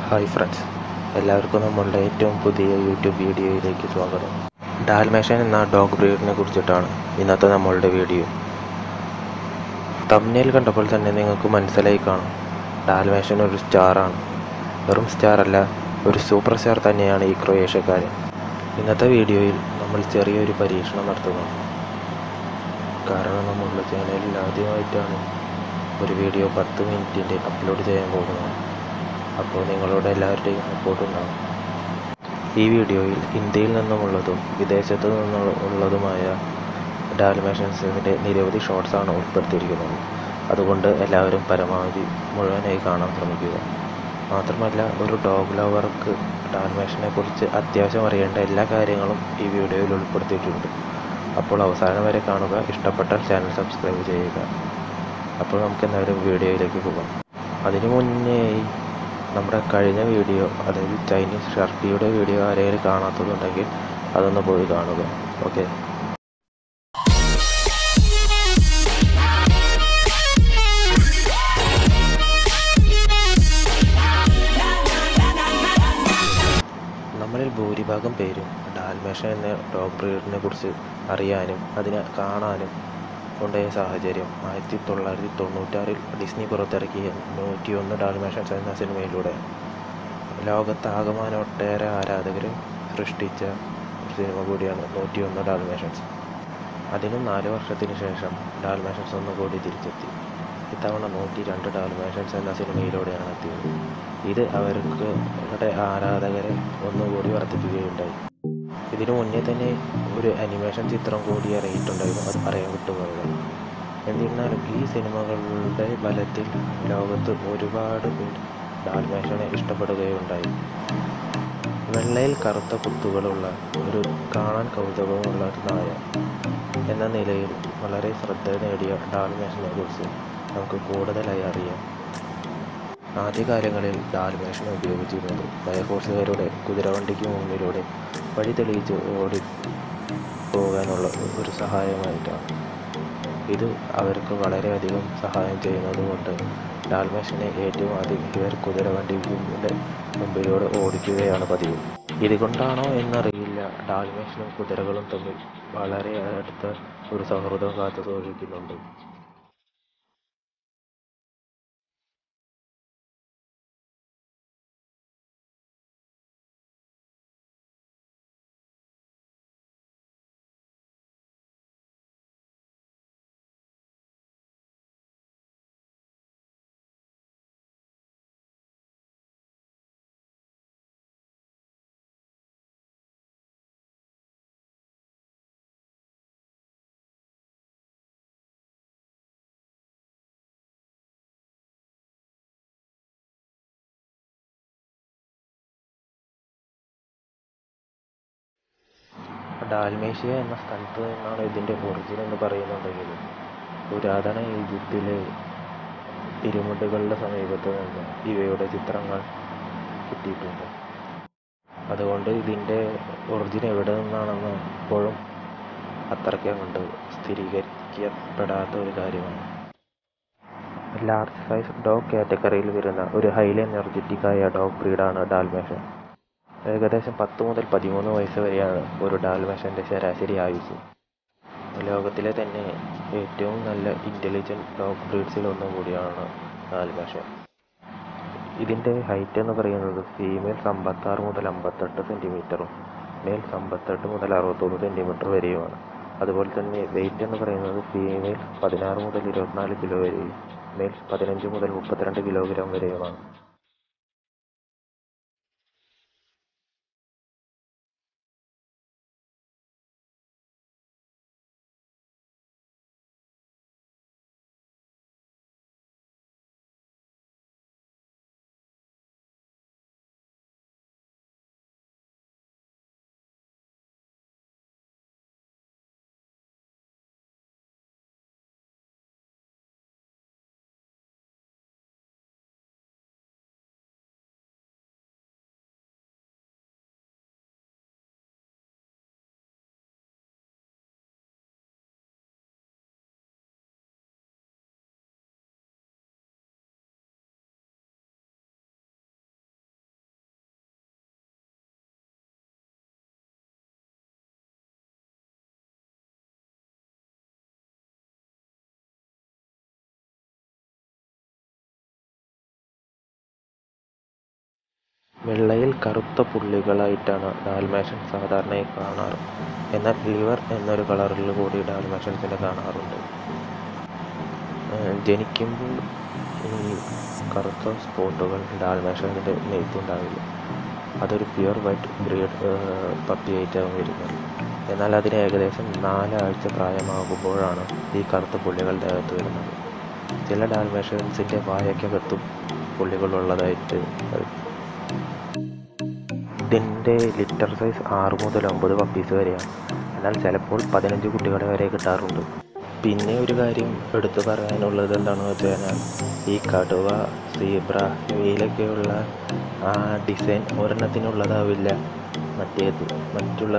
Hi friends എല്ലാവർക്കും നമ്മളുടെ ഏറ്റവും പുതിയ യൂട്യൂബ് വീഡിയോയിലേക്ക് സ്വാഗതം ഡാൽമേഷൻ എന്ന ഡോഗ് ബ്രീഡിനെ കുറിച്ചിട്ടാണ് ഇന്നത്തെ നമ്മളുടെ വീഡിയോ തമ്മിൽ കണ്ടപ്പോൾ തന്നെ നിങ്ങൾക്ക് മനസ്സിലായി കാണും ഡാൽമേഷൻ ഒരു സ്റ്റാറാണ് വെറും സ്റ്റാർ അല്ല ഒരു സൂപ്പർ സ്റ്റാർ തന്നെയാണ് ഈ ക്രൊയേഷ്യക്കാരൻ ഇന്നത്തെ വീഡിയോയിൽ നമ്മൾ ചെറിയൊരു പരീക്ഷണം നടത്തുന്നു കാരണം നമ്മളുടെ ചാനലിൽ ആദ്യമായിട്ടാണ് ഒരു വീഡിയോ പത്ത് മിനിറ്റിൻ്റെ അപ്ലോഡ് ചെയ്യാൻ പോകുന്നത് അപ്പോൾ നിങ്ങളുടെ എല്ലാവരുടെയും സപ്പോർട്ട് ഉണ്ടാകും ഈ വീഡിയോയിൽ ഇന്ത്യയിൽ നിന്നുമുള്ളതും വിദേശത്തു നിന്നുള്ളതുമായ ഡാൽമേഷൻസിൻ്റെ നിരവധി ഷോർട്സാണ് ഉൾപ്പെടുത്തിയിരിക്കുന്നത് അതുകൊണ്ട് എല്ലാവരും പരമാവധി മുഴുവനായി കാണാൻ ശ്രമിക്കുക മാത്രമല്ല ഒരു ഡോഗ് ലവർക്ക് ഡാൽമേഷനെ കുറിച്ച് അത്യാവശ്യം അറിയേണ്ട എല്ലാ കാര്യങ്ങളും ഈ വീഡിയോയിൽ ഉൾപ്പെടുത്തിയിട്ടുണ്ട് അപ്പോൾ അവസാനം വരെ കാണുക ഇഷ്ടപ്പെട്ടാൽ ചാനൽ സബ്സ്ക്രൈബ് ചെയ്യുക അപ്പോൾ നമുക്ക് എന്തായാലും വീഡിയോയിലേക്ക് പോകാം അതിനു മുന്നേ നമ്മുടെ കഴിഞ്ഞ വീഡിയോ അതായത് ചൈനീസ് ഷർട്ടിയുടെ വീഡിയോ ആരെങ്കിലും കാണാത്തതുണ്ടെങ്കിൽ അതൊന്ന് പോയി കാണുക ഓക്കെ നമ്മളിൽ ഭൂരിഭാഗം പേരും ഡാൽമേഷൻ എന്ന ഡോഗ് ബ്രീഡിനെ കുറിച്ച് അറിയാനും അതിനെ കാണാനും ഉണ്ടായ സാഹചര്യം ആയിരത്തി തൊള്ളായിരത്തി തൊണ്ണൂറ്റാറിൽ ഡിസ്നി പുറത്തിറക്കിയ നൂറ്റിയൊന്ന് ഡാൽമേഷൻസ് എന്ന സിനിമയിലൂടെ ലോകത്താകമാനം ഒട്ടേറെ ആരാധകരെ സൃഷ്ടിച്ച ഒരു സിനിമ കൂടിയാണ് നൂറ്റിയൊന്ന് ഡാൽമേഷൻസ് അതിനും നാല് വർഷത്തിന് ശേഷം ഡാൽമേഷൻസ് ഒന്നുകൂടി തിരിച്ചെത്തി ഇത്തവണ നൂറ്റി രണ്ട് ഡാൽമേഷൻസ് എന്ന സിനിമയിലൂടെയാണ് എത്തിയത് ഇത് അവർക്ക് അവരുടെ ആരാധകരെ ഒന്നുകൂടി വർദ്ധിപ്പിക്കുകയുണ്ടായി ഇതിനു മുന്നേ തന്നെ ഒരു അനിമേഷൻ ചിത്രം കൂടി ഇറങ്ങിയിട്ടുണ്ടായിരുന്നു അത് പറയാൻ വിട്ടുപോയത് എന്നിരുന്നാലും ഈ സിനിമകളുടെ ബലത്തിൽ ലോകത്ത് ഒരുപാട് പേർ ഡാൽമേഷനെ ഇഷ്ടപ്പെടുകയുണ്ടായി വെള്ളയിൽ കറുത്ത കുത്തുകളുള്ള ഒരു കാണാൻ കൗതുകമുള്ള ഒരു നായ എന്ന നിലയിൽ വളരെ ശ്രദ്ധ നേടിയ ഡാൽമേഷനെ കുറിച്ച് നമുക്ക് കൂടുതലായി അറിയാം ആദ്യകാലങ്ങളിൽ ഡാൽമേഷൻ ഉപയോഗിച്ചിരുന്നത് ഫയർഫോഴ്സുകാരുടെ കുതിരവണ്ടിക്ക് മുന്നിലൂടെ വഴി തെളിയിച്ച് ഓടി പോകാനുള്ള ഒരു സഹായമായിട്ടാണ് ഇത് അവർക്ക് വളരെയധികം സഹായം ചെയ്യുന്നത് കൊണ്ട് ഡാൽമേഷനെ ഏറ്റവും ആദ്യം ഇവർ കുതിരവണ്ടിയുടെ മുമ്പിലൂടെ ഓടിക്കുകയാണ് പതിവ് ഇതുകൊണ്ടാണോ എന്നറിയില്ല ഡാൽമേഷനും കുതിരകളും തമ്മിൽ വളരെ അടുത്ത ഒരു സൗഹൃദം കാത്തു സൂക്ഷിക്കുന്നുണ്ട് ഡാൽമേഷ്യ എന്ന സ്ഥലത്ത് നിന്നാണ് ഇതിൻ്റെ ഒറിജിൻ എന്ന് പറയുന്നുണ്ടെങ്കിലും പുരാതന ഈജിപ്തിലെ പിരമിഡുകളുടെ സമീപത്ത് നിന്ന് ഇവയുടെ ചിത്രങ്ങൾ കിട്ടിയിട്ടുണ്ട് അതുകൊണ്ട് ഇതിൻ്റെ ഒറിജിൻ എവിടെ നിന്നാണെന്ന് ഇപ്പോഴും അത്രയ്ക്ക് അങ്ങോട്ട് സ്ഥിരീകരിക്കപ്പെടാത്ത ഒരു കാര്യമാണ് ലാർജ് സൈസ് ഡോഗ് കാറ്റഗറിയിൽ വരുന്ന ഒരു ഹൈലി എനർജറ്റിക് ആയ ഡോഗ് ബ്രീഡാണ് ഡാൽമേഷൻ ഏകദേശം പത്ത് മുതൽ പതിമൂന്ന് വയസ്സ് വരെയാണ് ഒരു ഡാൽമേഷൻ്റെ ശരാശരി ആയുസ് ലോകത്തിലെ തന്നെ ഏറ്റവും നല്ല ഇൻ്റലിജൻറ്റ് ഡോഗ് ബ്രീഡ്സിൽ ഒന്നും കൂടിയാണ് ഡാൽമേഷൻ ഇതിൻ്റെ ഹൈറ്റ് എന്ന് പറയുന്നത് ഫീമെയിൽ അമ്പത്താറ് മുതൽ അമ്പത്തെട്ട് സെൻറ്റിമീറ്ററും മെയിൽ അമ്പത്തെട്ട് മുതൽ അറുപത്തൊന്ന് സെൻറ്റിമീറ്റർ വരെയുമാണ് അതുപോലെ തന്നെ വെയിറ്റ് എന്ന് പറയുന്നത് ഫീമെയിൽ പതിനാറ് മുതൽ ഇരുപത്തിനാല് കിലോ വരെയും മെയിൽ പതിനഞ്ച് മുതൽ മുപ്പത്തിരണ്ട് കിലോഗ്രാം വരെയുമാണ് വെള്ളയിൽ കറുത്ത പുള്ളികളായിട്ടാണ് ഡാൽമേഷൻ സാധാരണയായി കാണാറ് എന്നാൽ ലിവർ എന്നൊരു കളറിൽ കൂടി ഡാൽമേഷൻസിനെ കാണാറുണ്ട് ഏഹ് ജനിക്കുമ്പോൾ ഈ കറുത്ത സ്പോട്ടുകൾ ഡാൽമേഷൻ്റെ മേത്തുണ്ടാവില്ല അതൊരു പ്യുവർ വൈറ്റ് ബ്രീഡ് പപ്പിയായിട്ടാണ് വരുന്നത് എന്നാൽ അതിന് ഏകദേശം നാലാഴ്ച പ്രായമാകുമ്പോഴാണ് ഈ കറുത്ത പുള്ളികൾ ദേഹത്ത് വരുന്നത് ചില ഡാൽമേഷൻസിൻ്റെ വായക്കകത്തും പുള്ളികളുള്ളതായിട്ട് വരും. ഇതിൻ്റെ ലിറ്റർ സൈസ് ആറ് മുതൽ ഒമ്പത് പപ്പീസ് വരെയാണ് എന്നാൽ ചിലപ്പോൾ പതിനഞ്ച് കുട്ടികളെ വരെ കിട്ടാറുണ്ട് പിന്നെ ഒരു കാര്യം എടുത്തു പറയാനുള്ളത് എന്താണെന്ന് വെച്ച് കഴിഞ്ഞാൽ ഈ കടുവ സീബ്ര ഇവയിലൊക്കെയുള്ള ആ ഡിസൈൻ ഒരെണ്ണത്തിനുള്ളതാവില്ല മറ്റേത് മറ്റുള്ള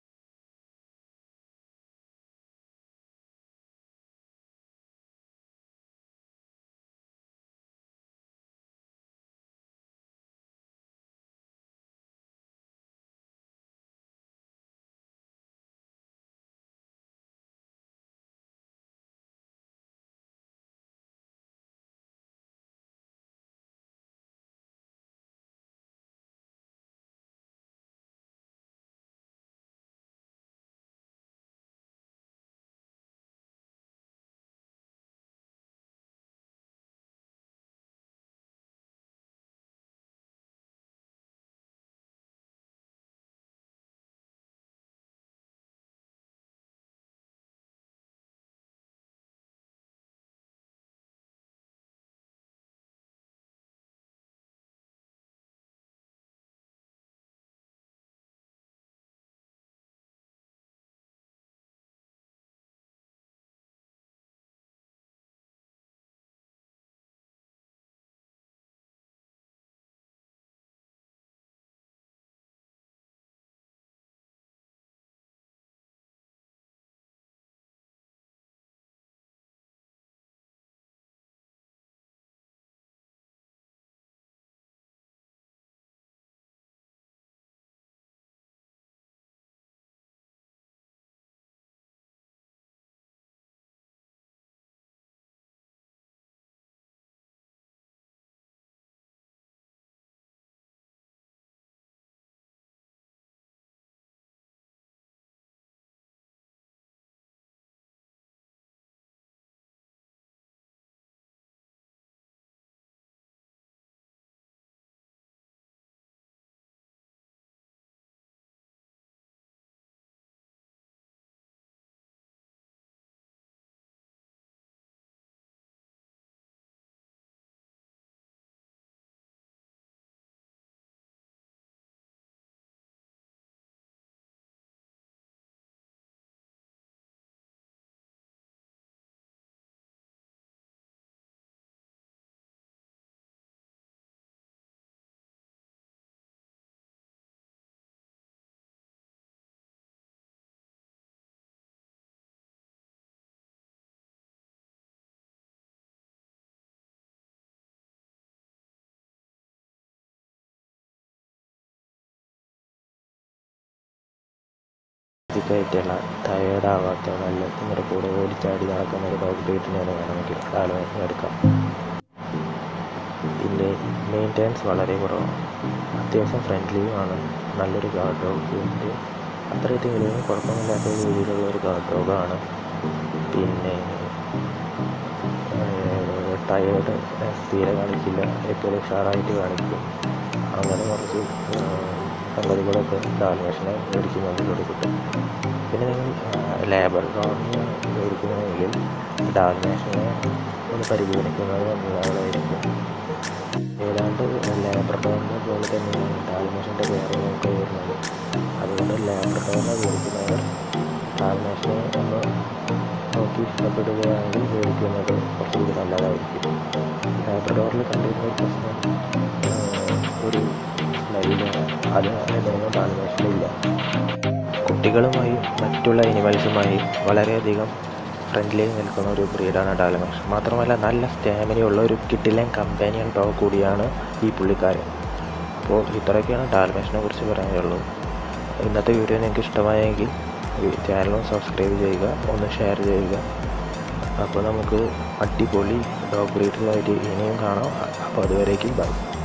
ഫിസിക്കായിട്ടുള്ള ടയേർഡ് ആവാത്ത നല്ല നിങ്ങളുടെ കൂടെ ഓടിച്ചാടി നടക്കുന്ന ഒരു ഡോഗ് ബ്രീഡിനെയാണ് വേണമെങ്കിൽ ഡാൽമേഷൻ എടുക്കാം ഇതിൻ്റെ മെയിൻ്റെനൻസ് വളരെ കുറവാണ് അത്യാവശ്യം ഫ്രണ്ട്ലിയുമാണ് നല്ലൊരു ഗാർഡ് ഡോഗിൻ്റെ അത്രയധികം കുഴപ്പമില്ലാത്ത രീതിയിലുള്ള ഒരു ഗാർഡ് ഡോഗാണ് പിന്നെ ടയേർഡ് തീരെ കാണിക്കില്ല എപ്പോഴും ഉഷാറായിട്ട് കാണിക്കും അങ്ങനെ കുറച്ച് സംഗതികളൊക്കെ ഡാൽമേഷനെ മേടിക്കുന്നതിലൂടെ കിട്ടും പിന്നെ നിങ്ങൾ ലേബർ ഡോഗിനെ മേടിക്കുന്നതെങ്കിൽ ഡാൽമേഷനെ ഒന്ന് പരിഗണിക്കുന്നത് നല്ലതായിരിക്കും ഏതാണ്ട് ലേബർ ഡോഗിനെ പോലെ തന്നെയാണ് ഡാൽമേഷൻ്റെ പേരുകളൊക്കെ വരുന്നത് അതുകൊണ്ട് ലേബർ ഡോഗിനെ മേടിക്കുന്നവർ ഡാൽമേഷനെ ഒന്ന് നോക്കി ഇഷ്ടപ്പെടുകയാണെങ്കിൽ മേടിക്കുന്നത് കുറച്ചുകൂടി നല്ലതായിരിക്കും ലേബർഡോറിൽ കണ്ടിരുന്ന ഒരു പ്രശ്നം ഒരു സ്മെല്ല് അത് അതിനൊന്നും ഡാൽമേഷനില്ല കുട്ടികളുമായും മറ്റുള്ള അനിമൽസുമായി വളരെയധികം ഫ്രണ്ട്ലി നിൽക്കുന്ന ഒരു ബ്രീഡാണ് ഡാൽമേഷൻ മാത്രമല്ല നല്ല സ്റ്റാമിനയുള്ള ഒരു കിട്ടിലൻ കമ്പാനിയൻ ഡോഗ് കൂടിയാണ് ഈ പുള്ളിക്കാരൻ അപ്പോൾ ഇത്രയൊക്കെയാണ് ഡാൽമേഷനെ കുറിച്ച് പറയാനുള്ളത് ഇന്നത്തെ വീഡിയോ നിങ്ങൾക്ക് ഇഷ്ടമായെങ്കിൽ ചാനലും സബ്സ്ക്രൈബ് ചെയ്യുക ഒന്ന് ഷെയർ ചെയ്യുക അപ്പോൾ നമുക്ക് അടിപൊളി ഡോഗ് ബ്രീഡുകളായിട്ട് ഇനിയും കാണാം അപ്പോൾ അതുവരേക്കും ബൈ